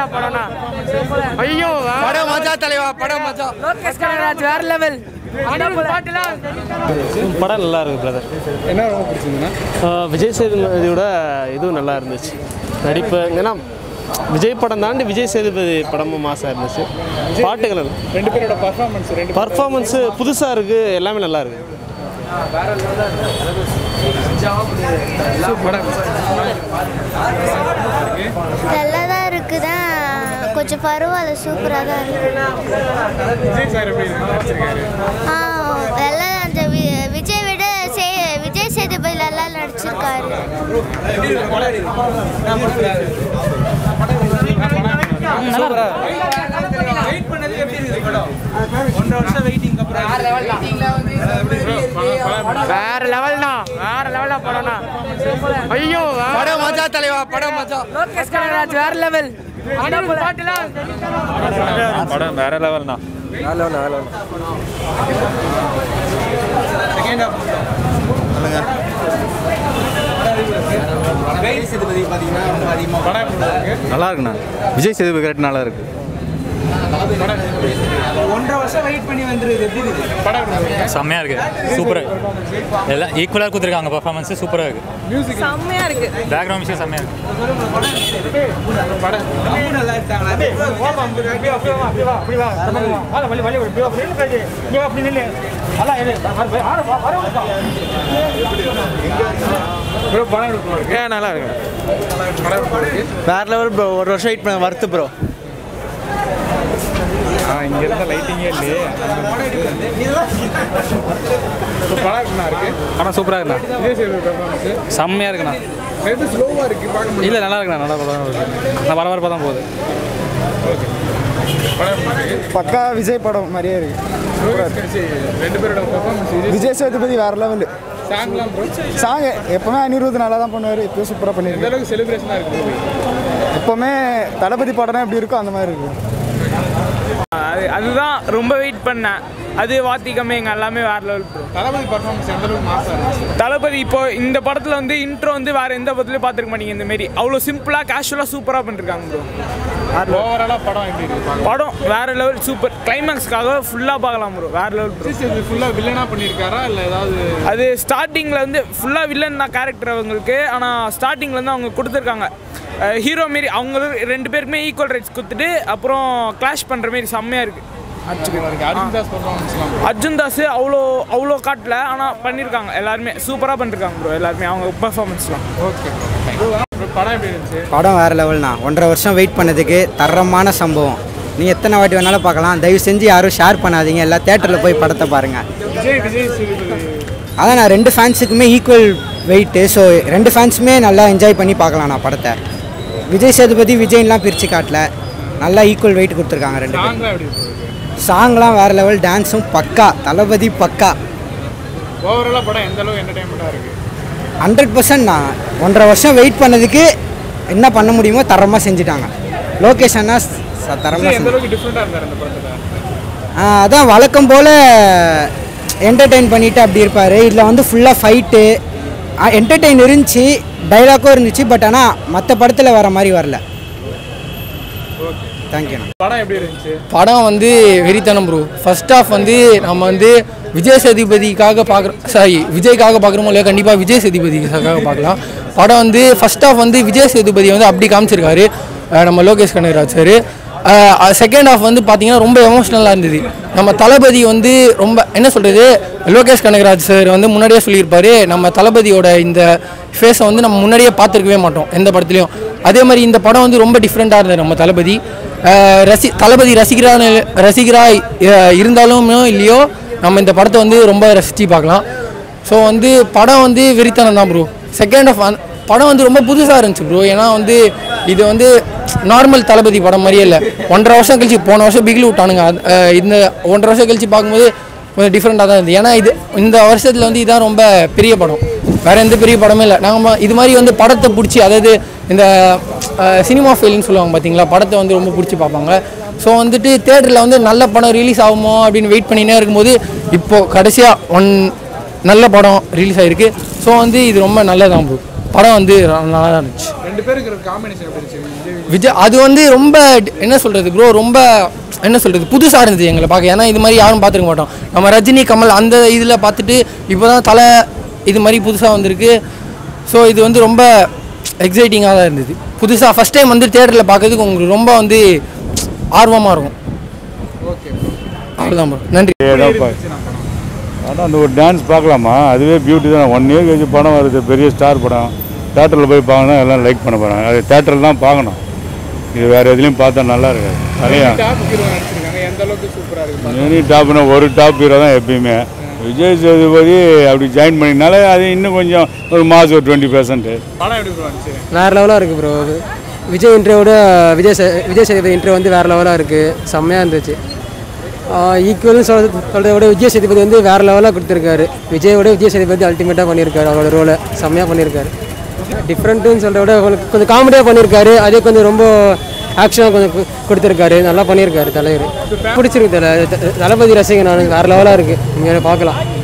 லெவலா படம்னா ஐயோ படம் மஜா தலைவா படம் மஜா லோகேஷ் கனகராஜ் வேற லெவல் பாட்டுலாம் படம் நல்லா இருக்கு பிரதர் என்ன ரொம்ப பிடிச்சிருந்ததுன்னா விஜய் சேதுபதியோட இதுவும் நல்லா இருந்துச்சு நடிப்பு ஏன்னா விஜய் படம் தாண்டி விஜய் சேதுபதி படமும் மாசாக இருந்துச்சு பாட்டுகள் நல்லா- ரெண்டு பேரோட பர்ஃபார்மன்ஸ் ரெண்டு பர்ஃபார்மன்ஸு புதுசாக இருக்குது எல்லாமே நல்லா இருக்கு படம் நல்லா தான் இருக்குதான் கொஞ்சம் பரவாயில்ல சூப்பராக தான் இருக்கு விஜய் சார் எப்படி நடிச்சிருக்காரு ஆ நல்லா அந்த வி- விஜய் விட சே விஜய் சேதுபதி நல்லா நடிச்சிருக்காரு வேற லெவல்னா வேற லெவலா படம்னா ஐயோ படம் மஜா தலைவா படம் மஜா லோகேஷ் கனகராஜ் வேற லெவல் பாட்டுலாம் படம் வேற லெவல்னா படம் எப்படி இருக்கு? நல்லா இருக்குண்ணா விஜய் சேதுபதி கரெக்ட் நல்லா இருக்கு படம் எப்படி இருக்கு? செம்மையாக இருக்கு சூப்பராக எல்லாம் ஈக்குவலாக கொடுத்துருக்காங்க பர்ஃபார்மன்ஸு சூப்பராக இருக்கு செம்மையா இருக்கு பேக்ரவுண்ட் மியூசிக் செம்மையாக இருக்கு bro, படம் எப்படி இருக்கு? ஏன் நல்லா இருக்கு படம் எப்படி இருக்கு? வேற லெவல் ப்ரோ ஒரு வருஷம் வெயிட் பண்ண வருத்து ப்ரோ ஆ, இங்க இருந்த லைட்டிங்கே இல்லையே So, படம் எப்படிண்ணா இருக்கு படம் சூப்பராக இருக்குண்ணா விஜய் சேதுபதி பர்ஃபார்மன்ஸ் செம்மையாக இருக்குண்ணா எது ஸ்லோவா இருக்கு பார்க்க முடியல இல்லை நல்லா இருக்குண்ணா நல்லா படம் இருக்கு நான் பரபரப்பாக தான் போகுது படம் எப்படி இருக்கு? பக்கா விஜய் படம் மாதிரியே இருக்கு லோகேஷ் கணேஷ் ரெண்டு பேரோட பர்ஃபார்மன்ஸ் விஜய் விஜய் சேதுபதி வேற லெவலு சாங்லாம் ப்ரோ சாங் எப்பவுமே அனிருத் நல்லா தான் பண்ணுவார் இப்போயும் சூப்பராக எந்த பண்ணியிருக்கு அளவுக்கு செலிப்ரேஷனாக இருக்கு movie? எப்பவுமே தளபதி படம்னா எப்படி இருக்கோ அந்த மாதிரி இருக்கு அது அதுதான் ரொம்ப வெயிட் பண்ணேன் அது வாத்திகமே எங்க எல்லாமே வேற லெவல் ப்ரோ தளபதி பர்ஃபார்மன்ஸ் எந்த அளவுக்கு மாசா இருந்துச்சு தளபதி இப்போ இந்த படத்துல வந்து இன்ட்ரோ வந்து வேற எந்த படத்துலயும் பார்த்துருக்க மாட்டீங்க இந்த மாதிரி அவ்வளோ சிம்பிளா கேஷுவலா சூப்பரா பண்ணிருக்காங்க ப்ரோ ஓவராலா படம் எப்படி இருக்கு பார்க்க? படம் வேற லெவல் சூப்பர் கிளைமேக்ஸ்க்காக ஃபுல்லா பார்க்கலாம் ப்ரோ வேற லெவல் ப்ரோ விஜய் சேதுபதி ஃபுல்லா வில்லனா பண்ணியிருக்காரா இல்ல ஏதாவது அது ஸ்டார்டிங்ல வந்து ஃபுல்லா வில்லன் தான் கேரக்டர் அவங்களுக்கு ஆனா ஸ்டார்டிங்ல இருந்து அவங்க கொடுத்துருக்காங்க ஹீரோ மாரி அவங்க ரெண்டு பேருக்குமே ஈக்குவல் ரைட்ஸ் கொடுத்துட்டு அப்புறம் கிளாஷ் பண்ற மாதிரி செம்மையா இருக்கு இருக்கு அர்ஜுன் தாஸ் பர்ஃபார்மன்ஸ்லாம் அர்ஜுன் தாஸ் அவ்வளோ அவ்வளோ காட்டல ஆனால் பண்ணியிருக்காங்க எல்லாருமே சூப்பராக பண்ணிருக்காங்க ப்ரோ எல்லாருமே அவங்க பெர்ஃபார்மன்ஸ்லாம் ஓகே படம் எப்படி இருந்துச்சு படம் வேற லெவல்ண்ணா ஒன்றரை வருஷம் வெயிட் பண்ணதுக்கு தரமான சம்பவம் நீங்கள் எத்தனை வாட்டி வேணாலும் பார்க்கலாம் தயவு செஞ்சு யாரும் ஷேர் பண்ணாதீங்க எல்லாம் தேட்டரில் போய் படத்தை பாருங்கள் விஜய் விஜய் சேதுபதி அதான் நான் ரெண்டு ஃபேன்ஸுக்குமே ஈக்குவல் வெயிட்டு ஸோ ரெண்டு ஃபேன்ஸுமே நல்லா என்ஜாய் பண்ணி பார்க்கலாம் நான் படத்தை விஜய் சேதுபதி விஜய்லாம் பிரித்து காட்டல நல்லா ஈக்குவல் வெயிட் கொடுத்துருக்காங்க ரெண்டு பேரும் சாங்லாம் எப்படி இருக்கு சாங்லாம் வேறு லெவல் டான்ஸும் பக்கா தளபதி பக்கா ஓவராலா படம் எந்த அளவுக்கு என்டர்டைன்மெண்ட்டாக இருக்கு ஹண்ட்ரட் பர்சன்ட் நான் ஒன்றரை வருஷம் வெயிட் பண்ணதுக்கு என்ன பண்ண முடியுமோ தரமாக செஞ்சுட்டாங்க லோகேஷ் அண்ணா ச- தரமா விஜய் எந்த செஞ்சு அளவுக்கு டிஃப்ரெண்டாக இருந்தார் அந்த படத்தில் ஆ, அதான் வழக்கம் போல் என்டர்டெயின் பண்ணிட்டு அப்படி இருப்பார் இதில் வந்து ஃபுல்லாக ஃபைட்டு என்டர்டெயின் இருந்துச்சு டைலாக்கும் இருந்துச்சு பட் ஆனால் மற்ற படத்தில் வர மாதிரி வரல தேங்க்யூண்ணா படம் எப்படி இருந்துச்சு படம் வந்து வெறித்தனம் ப்ரோ ஃபர்ஸ்ட் ஆஃப் வந்து நம்ம வந்து விஜய் சேதுபதிக்காக பார்க்குறோம் சாரி விஜய்க்காக பார்க்குறோமோ இல்லையா கண்டிப்பாக விஜய் சேதுபதிக்காக பார்க்கலாம் படம் வந்து ஃபர்ஸ்ட் ஆஃப் வந்து விஜய் சேதுபதி வந்து அப்படி காமிச்சிருக்காரு அஹ் நம்ம Lokesh Kanagaraj sir second half வந்து பார்த்தீங்கன்னா ரொம்ப எமோஷ்னலாக இருந்தது நம்ம தளபதி வந்து ரொம்ப என்ன சொல்கிறது லோகேஷ் கனகராஜ் சார் வந்து முன்னாடியே சொல்லியிருப்பாரு நம்ம தளபதியோட இந்த ஃபேஸை வந்து நம்ம முன்னாடியே பார்த்துருக்கவே மாட்டோம் எந்த படத்துலையும் அதே மாதிரி இந்த படம் வந்து ரொம்ப டிஃப்ரெண்ட்டாக இருந்தது நம்ம தளபதி அஹ் ரசி தளபதி ரசிகரான ரசிகராக இருந்தாலும் இல்லையோ நம்ம இந்த படத்தை வந்து ரொம்ப ரசித்து பார்க்கலாம் ஸோ வந்து படம் வந்து வெறித்தனம் தான் ப்ரோ செகண்ட் ஆஃப் படம் வந்து ரொம்ப புதுசாக இருந்துச்சு ப்ரோ ஏன்னா வந்து இது வந்து நார்மல் தளபதி படம் மாதிரியே இல்லை ஒன்றரை வருஷம் கழிச்சு போன வருஷம் பிகில் விட்டானுங்க அது, அஹ் இந்த ஒன்றரை வருஷம் கழிச்சு பார்க்கும்போது கொஞ்சம் டிஃப்ரெண்ட்டாக தான் இருந்தது ஏன்னா இது இந்த வருஷத்தில் வந்து இதான் ரொம்ப பெரிய படம் வேற எந்த பெரிய படமே இல்லை நாங்கள் இது மாதிரி வந்து படத்தை பிடிச்சி அதாவது இந்த சினிமா ஃபீல்னு சொல்லுவாங்க பார்த்தீங்களா படத்தை வந்து ரொம்ப பிடிச்சி பார்ப்பாங்க ஸோ வந்துட்டு தேட்டரில் வந்து நல்ல படம் ரிலீஸ் ஆகுமோ அப்படின்னு வெயிட் பண்ணினே இருக்கும்போது இப்போது கடைசியாக ஒன் நல்ல படம் ரிலீஸ் ஆகிருக்கு ஸோ வந்து இது ரொம்ப நல்லதான் ப்ரோ படம் வந்து நல்லா தான் இருந்துச்சு ரெண்டு பேருக்கு காம்பினேஷன் எப்படி இருந்துச்சு விஜய் விஜய் அது வந்து ரொம்ப என்ன சொல்கிறது ப்ரோ ரொம்ப என்ன சொல்கிறது புதுசாக இருந்தது எங்களை பார்க்க ஏன்னா இது மாதிரி யாரும் பார்த்துருக்க மாட்டோம் நம்ம ரஜினி கமல் அந்த இதில் பார்த்துட்டு இப்போ தான் தலை இது மாதிரி புதுசாக வந்திருக்கு ஸோ இது வந்து ரொம்ப எக்ஸைட்டிங்காக தான் இருந்தது புதுசாக ஃபஸ்ட் டைம் வந்து தேட்டரில் பார்க்கறதுக்கு உங்களுக்கு ரொம்ப வந்து ஆர்வமாக இருக்கும் அவ்வளோதான் ப்ரோ நன்றி ஆனால் அந்த ஒரு டான்ஸ் பார்க்கலாமா அதுவே பியூட்டி தான் ஒன் இயர் கழிச்சு படம் வருது பெரிய ஸ்டார் படம் தேட்டரில் போய் பார்க்கணும் எல்லாம் லைக் பண்ண போகிறாங்க அது தேட்டரில் தான் பார்க்கணும் இது வேறு எதுலேயும் பார்த்தா நல்லா இருக்காது நிறையா டாப் ஹீரோ நடிச்சிருக்காங்க எந்த அளவுக்கு சூப்பரா இருக்கு மினி டாப்னா ஒரு டாப் ஹீரோ தான் எப்பயுமே விஜய் சேதுபதி அப்படி ஜாயின் பண்ணினால அது இன்னும் கொஞ்சம் ஒரு மாதம் ஒரு டுவெண்ட்டி பர்சன்ட்டு படம் எப்படி ப்ரோ வந்துச்சு வேறு லெவலாக இருக்குது ப்ரோ விஜய் இன்ட்ரோவோட விஜய் சே விஜய் சேதுபதி இன்ட்ரோ வந்து வேறு லெவலாக இருக்குது செம்மையாக இருந்துச்சு ஈக்குவல்னு சொல்ல சொல்கிறத விட விஜய் சேதுபதி வந்து வேறு லெவலாக கொடுத்துருக்காரு விஜயோட விஜய் சேதுபதி அல்டிமேட்டாக பண்ணியிருக்காரு அவரோட ரோலை செம்மையாக பண்ணியிருக்காரு டிஃப்ரெண்ட்டுன்னு சொல்கிறத விட கொஞ்சம் கொஞ்சம் காமெடியாக பண்ணியிருக்காரு அதே கொஞ்சம் ரொம்ப ஆக்ஷனாக கொஞ்சம் கு- கொடுத்துருக்காரு நல்லா பண்ணியிருக்காரு தலைவர் பிடிச்சிருக்கு தலை த- தளபதி ரசிகன் நான் வேறு லெவலாக இருக்குது நீங்கள் பார்க்கலாம்